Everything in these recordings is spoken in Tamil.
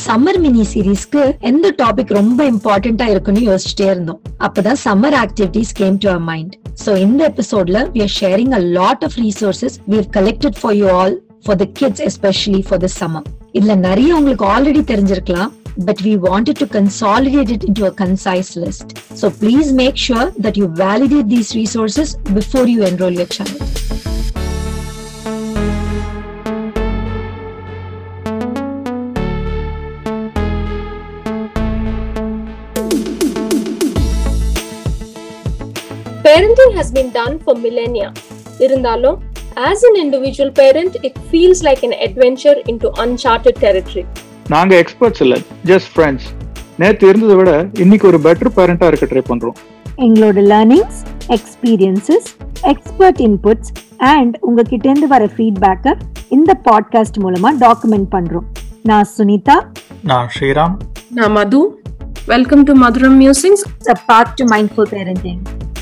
சம்மர் மினி சீரீஸ்க்கு எந்த டாபிக் ரொம்ப இம்பார்ட்டண்டா இருக்குன்னு யோசிச்சுட்டே இருந்தோம் அப்பதான் summer activities came to our mind so இந்த எபிசோட்ல we are sharing a lot of resources we have collected for you all for the kids especially for the summer இதுல நிறைய உங்களுக்கு ஆல்ரெடி தெரிஞ்சிருக்கலாம் but we wanted to consolidate it into a concise list. So please make sure that you validate these resources before you enroll your child. Parenting has been done for millennia. இருந்தாலும் as an individual parent, it feels like an adventure into uncharted territory. நாங்க எக்ஸ்பர்ட்ஸ் இல்ல ஜஸ்ட் ஃப்ரெண்ட்ஸ் நேத்து இருந்ததை விட இன்னைக்கு ஒரு பெட்டர் பேரண்டா இருக்க ட்ரை பண்றோம் எங்களோட learnings experiences expert inputs and உங்ககிட்ட இருந்து வர ஃபீட்பேக்கை இந்த பாட்காஸ்ட் மூலமா டாக்குமெண்ட் பண்றோம் நான் சுனிதா நான் ஸ்ரீராம் நான் Madhu welcome to Madhuram musings a path to mindful parenting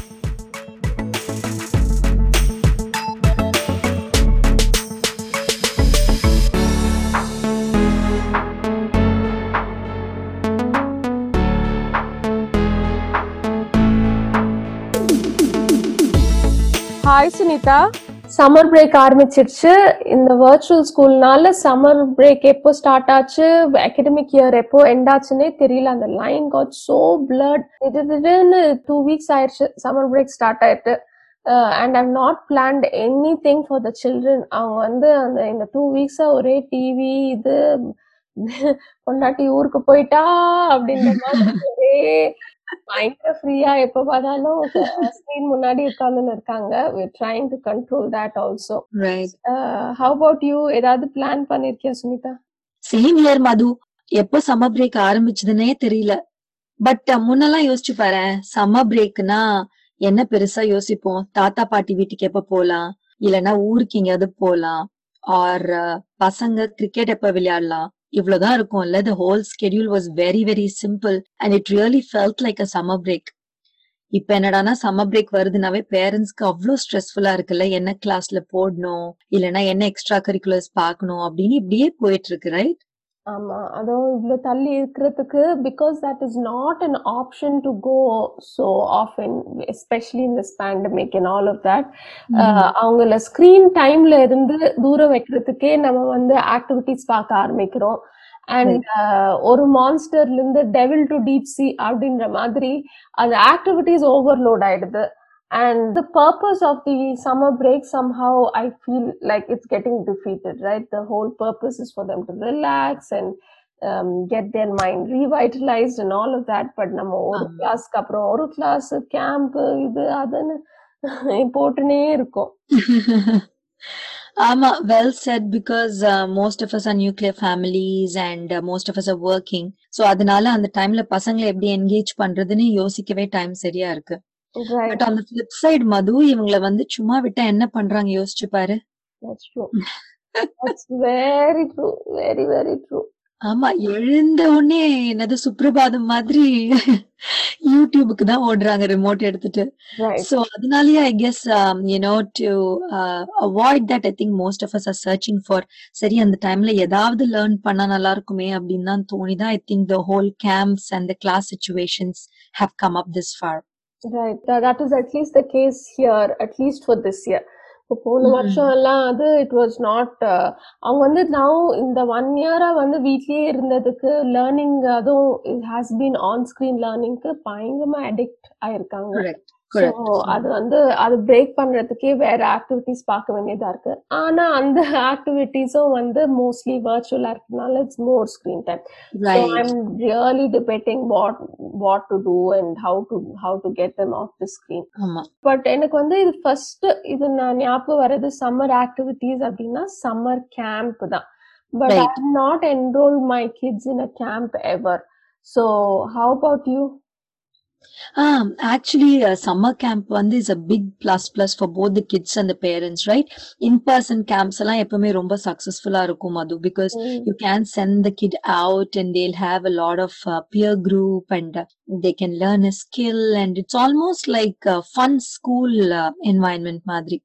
hi Sunitha summer break ஆரம்பிச்சிருச்சு இந்த வர்ச்சுவல் ஸ்கூல்னால சம்மர் பிரேக் எப்போ ஸ்டார்ட் ஆச்சு அகடமிக் இயர் எப்போ எண்ட் ஆச்சுன்னே தெரியல அந்த லைன் காட் சோ பிளட் திடீர்னு டூ வீக்ஸ் ஆயிடுச்சு சம்மர் பிரேக் ஸ்டார்ட் ஆயிட்டு and I'm not planned anything for the children அவங்க வந்து அந்த இந்த டூ வீக்ஸா ஒரே டிவி இது பொண்டாட்டி ஊருக்கு போயிட்டா அப்படின்ற மாதிரி ஒரே பயங்கர ஃப்ரீயா எப்ப பார்த்தாலும் ஸ்கிரீன் முன்னாடி உட்கார்ந்துன்னு இருக்காங்க we're trying to control that also Right. uh, how about you ஏதாவது பிளான் பண்ணிருக்கியா சுனிதா சேம் இயர் மது எப்போ சம்மர் பிரேக் ஆரம்பிச்சதுன்னே தெரியல பட் முன்னெல்லாம் யோசிச்சு பாரு சம்மர் பிரேக்னா என்ன பெருசா யோசிப்போம் தாத்தா பாட்டி வீட்டுக்கு எப்ப போலாம் இல்லைன்னா ஊருக்கு எங்கேயாவது போலாம் ஆர் பசங்க கிரிக்கெட் எப்ப விளையாடலாம் இவ்வளவுதான் இருக்கும்ல the whole schedule was very very simple and it really felt like a summer break இப்ப என்னடானா சம்மர் பிரேக் வருதுனாவே பேரண்ட்ஸ்க்கு அவ்வளோ ஸ்ட்ரெஸ்ஃபுல்லா இருக்குல்ல என்ன கிளாஸ்ல போடணும் இல்லைன்னா என்ன எக்ஸ்ட்ரா கரிக்குலர்ஸ் பார்க்கணும் அப்படின்னு இப்படியே போயிட்டு இருக்கு ரைட் ஆமா அதுவும் இவ்வளவு தள்ளி இருக்கிறதுக்கு because that is not an option to go so often especially in this pandemic and all of that அவங்கள ஸ்கிரீன் டைம்ல இருந்து தூரம் வைக்கிறதுக்கே நம்ம வந்து ஆக்டிவிட்டிஸ் பார்க்க ஆரம்பிக்கிறோம் அண்ட் ஒரு மான்ஸ்டர்ல இருந்து டெவில் டு டீப் சி அப்படின்ற மாதிரி அந்த ஆக்டிவிட்டிஸ் ஓவர்லோட் ஆயிடுது and the purpose of the summer break somehow i feel like it's getting defeated right the whole purpose is for them to relax and um, get their mind revitalized and all of that but நம்ம ஒரு ஆமா. கிளாஸ்க்கு அப்புறம் ஒரு கிளாஸ் கேம்ப் இது அதுன்னு போட்டுனே இருக்கும் ஆமா well said because most of us are nuclear families and most of us are working so அதனால அந்த டைம்ல பசங்களை எப்படி என்கேஜ் பண்றதுன்னு யோசிக்கவே டைம் சரியா இருக்கு right பட் அந்த ஃபிளிப் சைடு மது இவங்கள வந்து சும்மா விட்டா என்ன பண்றாங்க யோசிச்சு பாரு that's true that's very true very very true ஆமா எழுந்த உடனே என்னது சுப்ரபாதம் மாதிரி யூடியூபுக்கு தான் ஓடுறாங்க ரிமோட் எடுத்துட்டு right So அதனாலயே I guess um, you know to uh, avoid that I think most of us are searching for சரி அந்த டைம்ல ஏதாவது லேர்ன் பண்ணா நல்லா இருக்குமே அப்படின்னு தான் தோணிதான் I think the whole camps and the class situations have come up this far. Right. That, that is at least the case here, at least for this year. இப்போ போன Mhm. வருஷம் எல்லாம் அது இட் வாஸ் நாட் அவங்க வந்து நான் இந்த ஒன் இயரா வந்து வீட்லயே இருந்ததுக்கு லேர்னிங் அதுவும் it has been on screen லேர்னிங்க்கு பயங்கரமா அடிக்ட் ஆயிருக்காங்க Correct. So Correct. அது வந்து அது பிரேக் பண்றதுக்கே வேற ஆக்டிவிட்டிஸ் பார்க்க வேண்டியதா இருக்கு ஆனா அந்த ஆக்டிவிட்டிஸும் வந்து மோஸ்ட்லி வர்ச்சுவலா இருக்கனால it's more screen time So Right. I'm really debating what what to do and how to how to get them off the screen. ஆமா பட் எனக்கு வந்து இது ஃபர்ஸ்ட் இது நான் ஞாபகம் வர்றது சம்மர் ஆக்டிவிட்டீஸ் அப்படின்னா சம்மர் கேம்ப் தான் but I Right. Not enrol my kids in a camp ever so how about you Um, actually, uh, summer camp வந்து is a big plus plus for both the kids and the parents, right? In-person camps எல்லாம் எப்பவுமே ரொம்ப சக்சஸ்ஃபுல்லா இருக்கும் மது because you can send the kid out and they'll have a lot of uh, peer group and uh, they can learn a skill and it's almost like a fun school uh, environment மாதிரி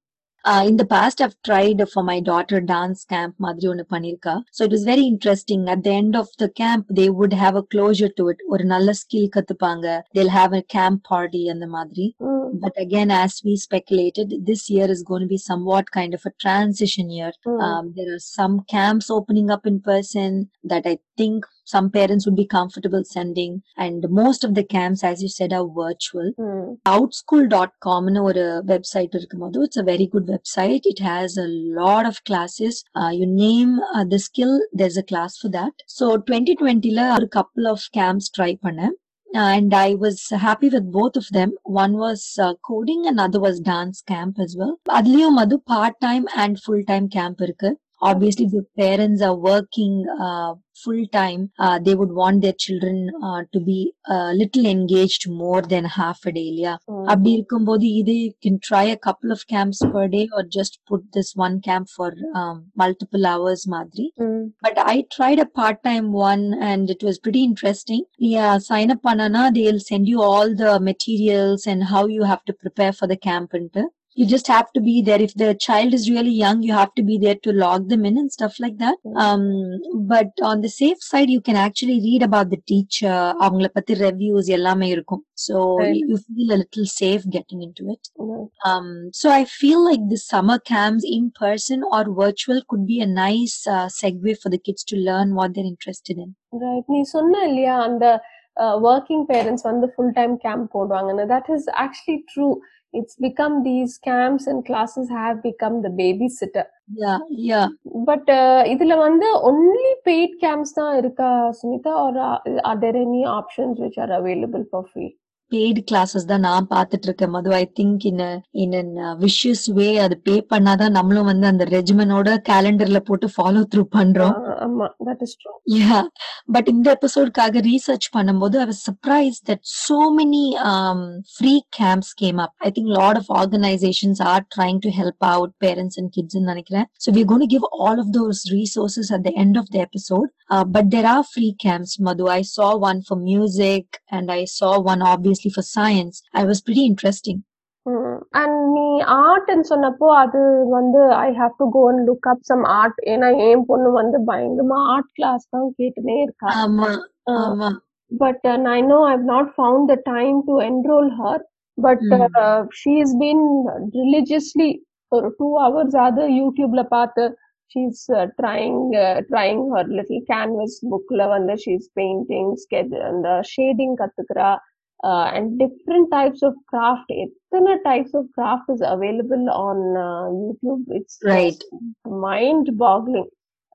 uh, in the past I've tried for my daughter dance camp மாதிரி ஒன்னு பண்ணிருக்கா so it was very interesting at the end of the camp they would have a closure to it ஒரு நல்ல skill கத்துப்பாங்க they'll have a camp party அந்த மாதிரி Mm. but again as we speculated this year is going to be somewhat kind of a transition year Mm. um, there are some camps opening up in person that I think some parents would be comfortable sending and most of the camps as you said are virtual Mm. outschool.com னு ஒரு வெப்சைட் இருக்கும்போது it's a very good website it has a lot of classes uh, you name uh, the skill there's a class for that so 2020 ல ஒரு couple of camps try பண்ணேன் Uh, and I was happy with both of them. One was uh, coding, another was dance camp as well. அதுலயும் அது part time and full time camp இருக்கு. Obviously, if the parents are working uh, full time, uh, they would want their children uh, to be a little engaged more than half a day. Yeah. Mm. அப்படி இருக்கும்போது இது you can try a couple of camps per day or just put this one camp for um, multiple hours மாதிரி Mm. but I tried a part-time one and it was pretty interesting. Yeah, sign up பண்ணனா they'll send you all the materials and how you have to prepare for the camp ன்ட்டு. You just have to be there. If the child is really young, you have to be there to log them in and stuff like that. Um, but on the safe side, you can actually read about the teacher, அவங்கள பத்தி reviews எல்லாமே இருக்கும். So Right. you feel a little safe getting into it. Mm. Um, so I feel like the summer camps in person or virtual could be a nice uh, segue for the kids to learn what they're interested in. Right நீ சொன்ன இல்லையா அந்த ஒர்க்கிங் பேரண்ட்ஸ் வந்து ஃபுல் டைம் கேம்ப் போடுவாங்கன்னு that is actually true it's become these camps and classes have become the baby sitter Yeah, yeah. But இதுல வந்து ஒன்லி பெய்ட் கேம்ப்ஸ் தான் இருக்கா Sunitha are are there any options which are available for free paid classes தான் நான் பார்த்துட்டு இருக்கேன் Madhu I think in in an vicious way அது பே பண்ணாதான் நம்மளும் வந்து அந்த ரெஜிமெனோட கேலண்டர்ல போட்டு ஃபாலோ த்ரூ பண்றோம் ஆமா that is true Yeah, but இந்த எபிசோட்காக ரீசர்ச் பண்ணும்போது I was surprised that so many um, free camps came up. I think a lot of organizations are trying to help out parents and kids ன்னு நினைக்கிறேன். So we're going to give all of those resources at the end of the episode. Uh, but there are free camps, Madhu. I saw one for music and I saw one obviously for science. I was pretty interesting. And நீ ஆர்ட்னு சொன்னப்போ அது வந்து I have to go and look up some art ஏன்னா என் பொண்ணு வந்து பயங்கரமா ஆர்ட் கிளாஸ் தான் கேட்டுனே இருக்கா ஆமா, Uh, ஆமா. but uh, I know I've not found the time to enroll her. But Mm. uh, she's been religiously for two hours other YouTube la paathu she's uh, trying uh, trying her little canvas book la வந்து she's painting sketch and uh, shading கத்துக்கிறா uh, and different types of craft எத்தனை types of craft is available on uh, YouTube it's Right. mind boggling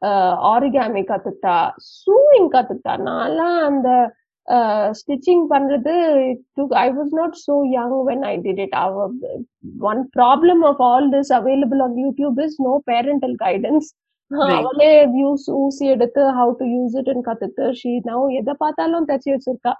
origami கத்துட்டா சூவிங் கத்துட்டா நான்லாம் அந்த ஸ்டிச்சிங் பண்றது I was not so young when I did it our one problem of all this available on YouTube is no parental guidance Right. அவளே யூஸ் ஊசி எடுத்து ஹவு டு யூஸ் இட் கத்துட்டு ஷீ நவ் எதை பார்த்தாலும் தச்சு வச்சிருக்கா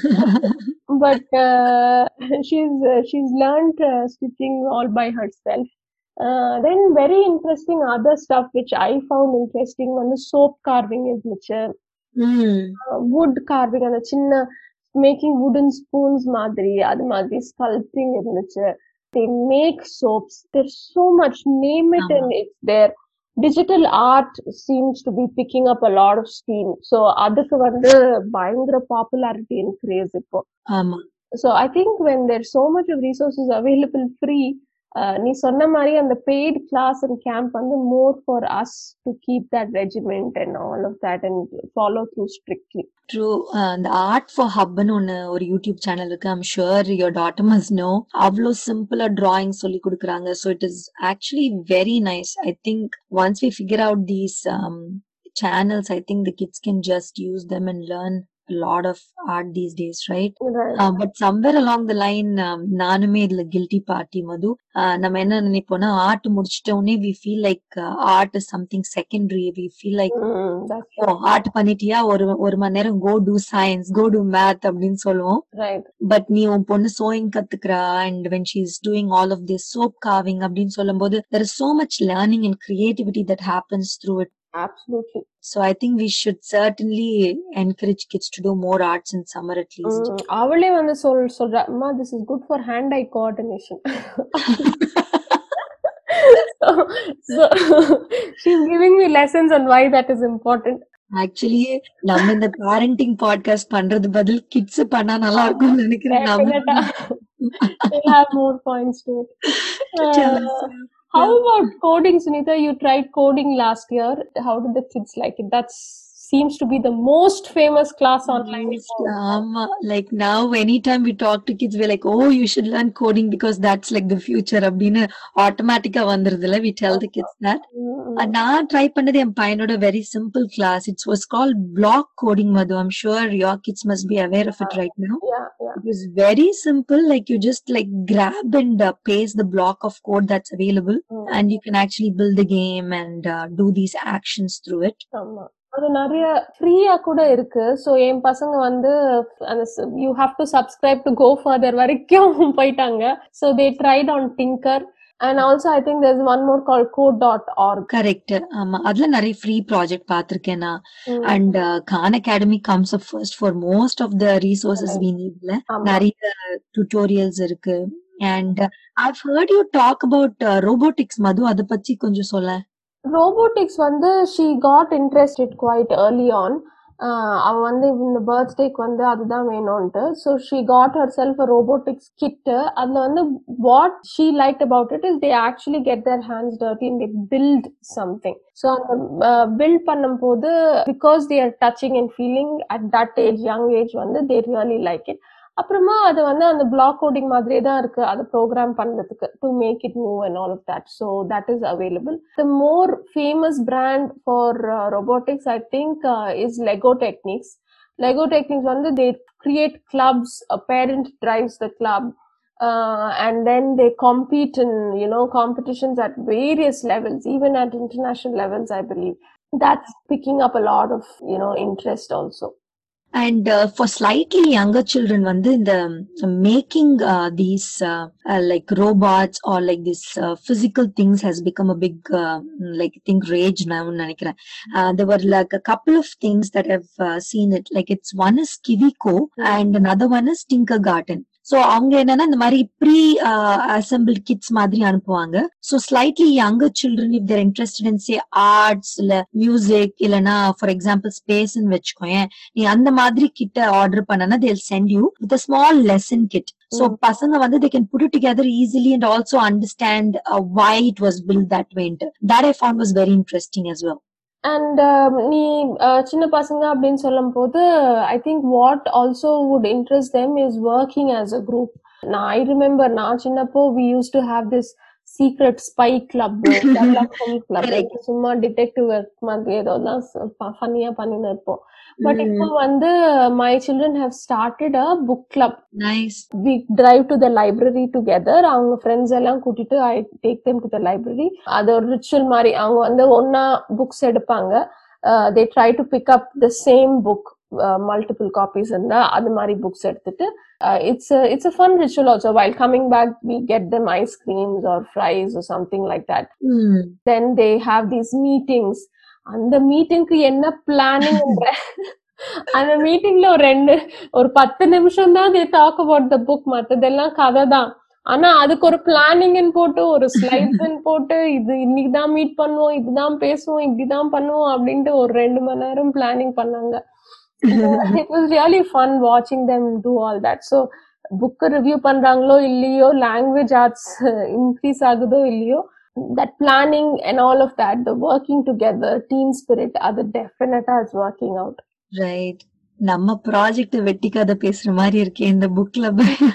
but uh, she's uh, she's learned uh, stitching all by herself. Uh, then very interesting other stuff which I found interesting one the soap carving இருந்துச்சு mm. wood carving அந்த சின்ன making wooden spoons மாதிரி அது மாதிரி sculpting இருந்துச்சு they make soaps there's so much name it ஆமா. and it's there digital art seems to be picking up a lot of steam so அதுக்கு வந்து பயங்கர popularity and craze இப்போ ஆமா. so i think when there's so much of resources available free uh, நீ சொன்ன மாதிரி அந்த paid class and camp வந்து more for us to keep that regiment and all of that and follow through strictly true அந்த ஆர்ட் ஃபார் ஹப்னு ஒன்னு ஒரு யூடியூப் சேனல் இருக்கு I'm sure your daughter must know அவ்வளோ சிம்பிளா டிராயிங் சொல்லி கொடுக்குறாங்க so it is actually very nice I think once we figure out these channels I think the kids can just use them and learn lot of art these days right right but somewhere along the line நானுமே இதுல கில்ட்டி பார்ட்டி மது Uh, நம்ம என்ன நினைப்போம்னா ஆர்ட் முடிச்சிட்ட உடனே we feel like art is something secondary we feel like mm, that's oh art பண்ணிட்டியா ஒரு ஒரு மணி நேரம் go to science go to math அப்படின்னு சொல்லுவோம் right பட் நீ உன் பொண்ணு சோயிங் கத்துக்கிறா and when she is doing all of this soap carving அப்படின்னு சொல்லும்போது there is so much learning and creativity that happens through it absolutely so I think we should certainly encourage kids to do more arts in summer at least Mm, அவளே வந்து சொல் சொல்றா அம்மா this is good for hand eye coordination so she's giving me lessons on why that is important. Actually நம்ம இந்த பேரண்டிங் பாட்காஸ்ட் பண்றது பதில் கிட்ஸ் பண்ணா நல்லா இருக்கும்னு நினைக்கிறேன் Definitely. நம்ம They'll have more points to it. Uh, how about coding, Sunita? You tried coding last year. How did the kids like it? That seems to be the most famous class online. Most, ஆமா like now any time we talk to kids we like oh you should learn coding because that's like the future அப்படின்னு ஆட்டோமேட்டிக்கா வந்துருதுல we tell the kids that Mm, நான் ட்ரை பண்ணது என் பையனோட very simple class it's was call block coding Madhu I'm sure your kids must be aware of it right now Yeah, yeah. It was very simple. Like you just like grab and uh, paste the block of code that's available, Mm. and you can actually build the game and uh, do these actions through it. ஆமா அது நிறைய ஃப்ரீயா கூட இருக்கு ஸோ என் பசங்க வந்து அந்த you have to subscribe to go further வரைக்கும் போயிட்டாங்க so they tried on Tinker and also I think there's one more called code dot org Correct. ஆமா அதுல நிறைய ஃப்ரீ ப்ராஜெக்ட் பார்த்திருக்கேன் நான் and Khan Academy comes up first for most of the resources we நீட்ல நிறைய டுட்டோரியல்ஸ் இருக்கு and I've heard you talk about robotics Madhu அதை பத்தி கொஞ்சம் சொல்ல ரோபோட்டிக்ஸ் வந்து she got interested quite early on அவ வந்து இந்த பர்த்டேக்கு வந்து அதுதான் வேணும்ன்ட்டு so she got herself robotics kit அதில் வந்து what she like about it is they actually get their hands dirty and they build something so அந்த பில்ட் பண்ணும்போது because they are touching and feeling at that age young age வந்து தே ரியலி லைக் இட் அப்புறமா அது வந்து அந்த பிளாக் கோடிங் மாதிரியே தான் இருக்கு அதை ப்ரோக்ராம் பண்றதுக்கு to make it move and all of that so that is available the more famous brand for robotics I think is Lego technics Lego technics வந்து they create clubs parent drives the club uh, and then they compete in you know competitions at various levels even at international levels i believe that's picking up a lot of you know interest also And uh, for slightly younger children, வந்து இந்த making uh, these uh, uh, like robots or like this uh, physical things has become a big uh, like I think rage now. நினைக்கிறேன். Uh, there were like a couple of things that I've uh, seen it. Like it's one is Kiviko and another one is Tinker Garden. So அவங்க என்னன்னா இந்த மாதிரி ப்ரீ அசம்பிள் கிட்ஸ் மாதிரி அனுப்புவாங்க so slightly younger children if they're interested in say arts இல்ல மியூசிக் இல்லனா ஃபார் எக்ஸாம்பிள் ஸ்பேஸ்ன்னு வச்சுக்கோயேன் நீ அந்த மாதிரி கிட்ட ஆர்டர் பண்ணனா they'll send you with small lesson kit so பசங்க வந்து they can put it together easily and also understand why it was built that went that I found was very interesting as well and நீ uh, சின்ன பசங்க அப்படின்னு சொல்லும் போது I think what also would interest them is working as a group நான் ஐ ரிமெம்பர் நான் சின்னப்போ we use to have this secret spy club club சும்மா டிடெக்டிவ் ஒர்க் மாதிரி ஏதோ தான் ஃபன்னியா பண்ணின்னு இருப்போம் பட் இப்போ வந்து my children have started a book club nice we drive to the library together அவங்க ஃப்ரெண்ட்ஸ் எல்லாம் கூட்டிட்டு I take them to the library அது ஒரு ரிச்சுவல் மாதிரி அவங்க வந்து ஒன்னா புக்ஸ் எடுப்பாங்க they try to pick up the same book multiple copies இருந்தா அது மாதிரி புக்ஸ் எடுத்துட்டு it's it's a fun ritual also while coming back we get them ice creams or fries something like that then they have these meetings அந்த மீட்டிங்க்கு என்ன பிளானிங் அந்த மீட்டிங்ல ஒரு ரெண்டு ஒரு பத்து நிமிஷம் தான் they talk about the book மத்ததெல்லாம் கதை தான் ஆனா அதுக்கு ஒரு பிளானிங் போட்டு ஒரு ஸ்லைட்ஸ் போட்டு இது இன்னைக்கு தான் மீட் பண்ணுவோம் இதுதான் பேசுவோம் இப்படிதான் பண்ணுவோம் அப்படின்ட்டு ஒரு ரெண்டு மணி நேரம் பிளானிங் பண்ணாங்க இட் வாஸ் ரியலி ஃபன் வாட்சிங் them do all that so book review பண்றாங்களோ இல்லையோ லாங்குவேஜ் ஆர்ட்ஸ் இன்க்ரீஸ் ஆகுதோ இல்லையோ that planning and all of that, the working together, team spirit, அது definitely is working out. Right நம்ம ப்ராஜெக்ட் வெட்டி கதை பேசுற மாதிரி இருக்கே இந்த புக்ல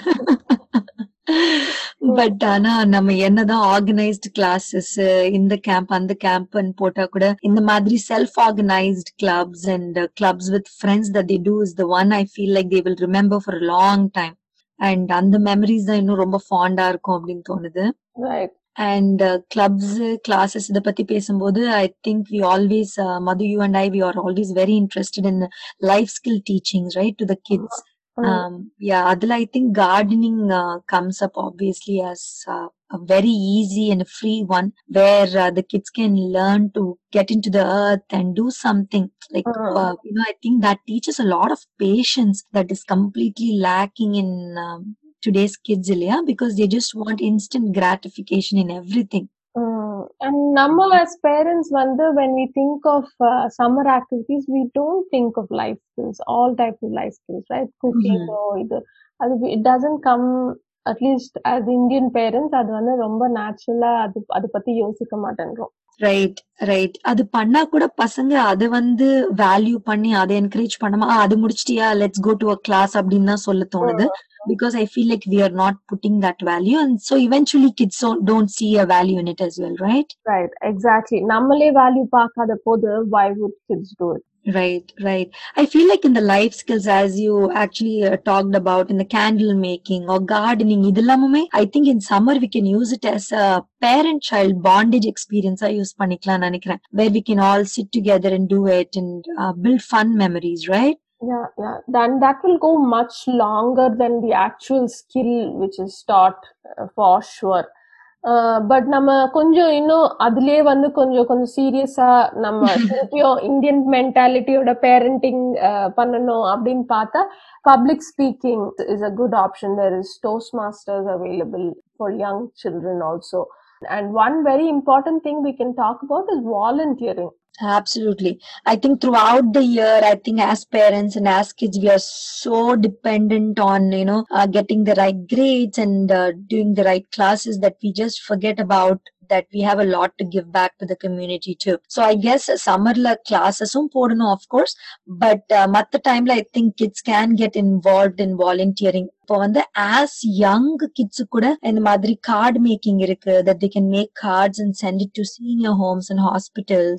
பட் ஆனா நம்ம என்னதான் ஆர்கனைஸ்டு கிளாஸஸ் இந்த கேம்ப் அந்த கேம்ப்னு போட்டா கூட இந்த மாதிரி self organised clubs and clubs with friends that they do is the one I feel like they will remember for long time and அந்த மெமரிஸ் தான் இன்னும் ரொம்ப ஃபாண்டா இருக்கும் அப்படின்னு தோணுது Right. அண்ட் கிளப்ஸ் கிளாஸஸ் இதை பத்தி பேசும்போது I think we always Madhu you and I we are always very interested in life skill teachings right to the kids Mm. Yeah அதுல I think gardening comes up obviously as a very easy and a free one where uh, the kids can learn to get into the earth and do something like Mm. uh, you know i think that teaches a lot of patience that is completely lacking in um, today's kids Ilya, because they just want instant gratification in everything Mm. And நம்ம as parents வந்து when we think of uh, summer activities, we don't think of life skills, all types of life skills, right? Cooking Mhm. or இது அது it doesn't come at least as Indian parents அது வந்து ரொம்ப நேச்சுரலா அது அதை பத்தி யோசிக்க மாட்டேன்றோம் ரைட் ரைட் அது பண்ணா கூட பசங்க அதை வந்து வேல்யூ பண்ணி அதை என்கரேஜ் பண்ணாம "ஆ, அது முடிச்சிட்டியா let's go to a class அப்படின்னு தான் சொல்ல தோணுது because I feel like we are not putting that value and so eventually kids don't see a value in it as well right right exactly நம்மளே வேல்யூ பார்க்காத போது why would kids do it Right, right. I feel like in the life skills, as you actually uh, talked about in the candle making or gardening, idelamume, I think in summer we can use it as a parent-child bondage experience. I use panikla nanikren, where we can all sit together and do it and uh, build fun memories, right? Yeah, yeah. Then that will go much longer than the actual skill which is taught uh, for sure. But நம்ம கொஞ்சம் இன்னும் அதுலயே வந்து கொஞ்சம் கொஞ்சம் சீரியஸா நம்ம திருப்பியும் இந்தியன் மென்டாலிட்டியோட பேரண்டிங் பண்ணணும் அப்படின்னு பார்த்தா public speaking is a good option there is Toastmasters available for young children also and one very important thing we can talk about is volunteering Absolutely. I think throughout the year, I think as parents and as kids, we are so dependent on, you know, uh, getting the right grades and uh, doing the right classes that we just forget about that we have a lot to give back to the community too. So I guess uh, summerல classes-உம் போடணும் of course, but uh, மத்த timeல I think kids can get involved in volunteering. இப்போ வந்து as young kids கூட இந்த மாதிரி card making இருக்கு that they can make cards and send it to senior homes and hospitals.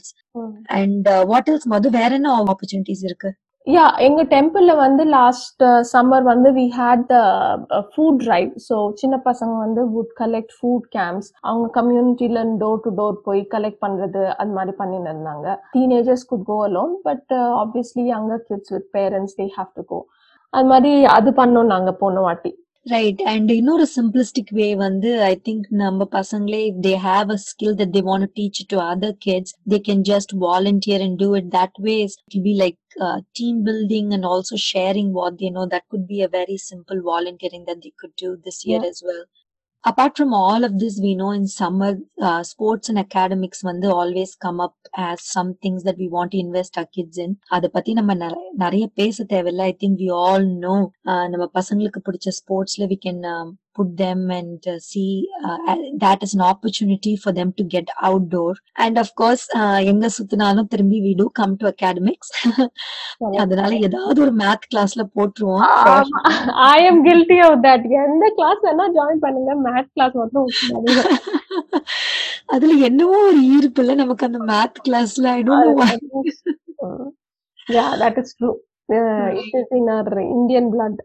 And uh, what else மது வேற என்ன opportunities இருக்கு யா எங்க டெம்பிள்ல வந்து லாஸ்ட் சம்மர் வந்து we had the food drive so சின்ன பசங்க வந்து வுட் கலெக்ட் ஃபுட் கேம்ப்ஸ் அவங்க கம்யூனிட்டில டோர் டு டோர் போய் கலெக்ட் பண்றது அது மாதிரி பண்ணிட்டு இருந்தாங்க teenagers could go alone but obviously younger kids with parents they have to go அது மாதிரி அது பண்ணோம் நாங்க போன வாட்டி ரைட் அண்ட் இன்னொரு சிம்பிளிஸ்டிக் வே வந்து ஐ திங்க் நம்ம பசங்களே if they have a skill that they want teach to other kids they can just volunteer and do it that ways it be like team building and also sharing what they know that could be a very simple volunteering that they could do this year Yeah. as well apart from all of this we know in summer uh, sports and academics வந்து always come up as some things that we want to invest our kids in அத பத்தி நம்ம நிறைய நிறைய பேச தேவையில்ல I think we all know நம்ம பசங்களுக்கு பிடிச்ச ஸ்போர்ட்ஸ்ல we can put them and uh, see uh, uh, that is an opportunity for them to get outdoor and of course uh, எங்க சுத்தினாலும் திரும்பி we do come to academics அதனால ஏதாவது ஒரு மேத் கிளாஸ்ல போட்டுருவோம் I am guilty of that எந்த கிளாஸ் வேணா ஜாயின் பண்ணுங்க மேத் கிளாஸ் மட்டும் விட்டுறாதீங்க. அதுல என்னவோ ஒரு ஈர்ப்பு இல்ல நமக்கு அந்த மேத் கிளாஸ்ல I don't know Mm. yeah that is true uh, it is in our indian blood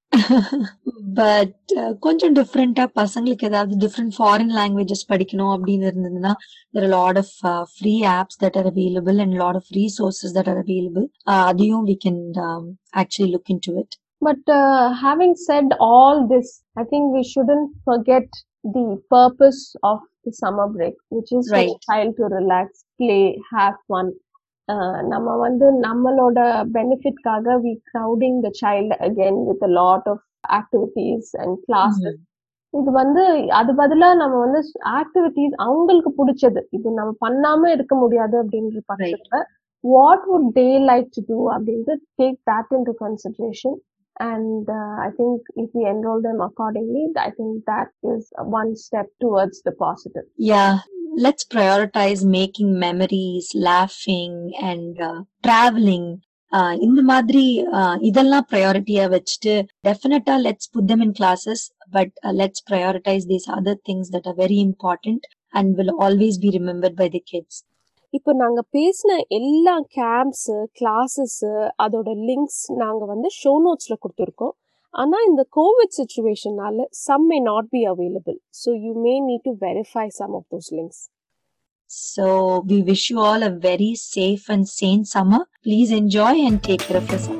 but கொஞ்சம் டிஃப்ரெண்டா பசங்களுக்கு ஏதாவது டிஃப்ரெண்ட் ஃபாரின் லாங்குவேஜஸ் படிக்கணும் அப்படின்னு இருந்ததுன்னா there are a lot of uh, free apps that are available and a lot of resources that are available uh, அதையும் we can um, actually look into it But uh, having said all this, I think we shouldn't forget the purpose of the summer break, which is for the Right. child to relax, play, have fun. Uh, நம்ம வந்து நம்மளோட பெனிஃபிட்காக we crowding the child again with a lot of activities and classes. இது வந்து அது பதிலா நம்ம வந்து ஆக்டிவிட்டிஸ் அவங்களுக்கு பிடிச்சது இது நம்ம பண்ணாம இருக்க முடியாது அப்படின்ற பட்சத்துல what would they like to do அப்படின்ட்டு take that into consideration and I think if you enrol them accordingly I think that is one step towards the positive yeah let's prioritize making memories laughing and uh, traveling uh, இந்த மாதிரி uh, இதெல்லாம் ப்ரையாரிட்டியா வச்சுட்டு டெஃபினட்டா let's put them in classes but let's prioritize these other things that are very important and will always be remembered by the kids இப்போ நாங்க பேசின எல்லா கேம்ப்ஸ் கிளாஸஸ் அதோட லிங்க்ஸ் நாங்க வந்து ஷோ நோட்ஸ்ல கொடுத்துருக்கோம் ஆனா இந்த கோவிட் சுச்சுவேஷனால some may not be available so you may need to verify some of those links so we wish you all a very safe and sane summer please enjoy and take care of yourself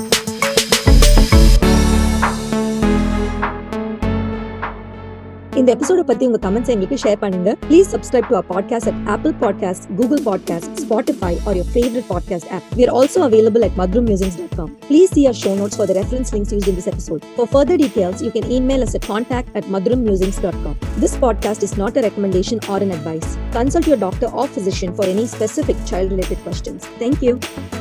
இந்த எபிசோட பத்தி உங்க கமெண்ட்ஸ் எங்களுக்கு ஷேர் பண்ணுங்க please subscribe to our podcast at Apple podcast Google podcast Spotify or your favourite podcast app we are also available at madrummusings.com please see our show notes for the reference links used in this episode for further details you can email us at contact at madrummusings.com this podcast is not a recommendation or an advice consult your doctor or physician for any specific child related questions thank you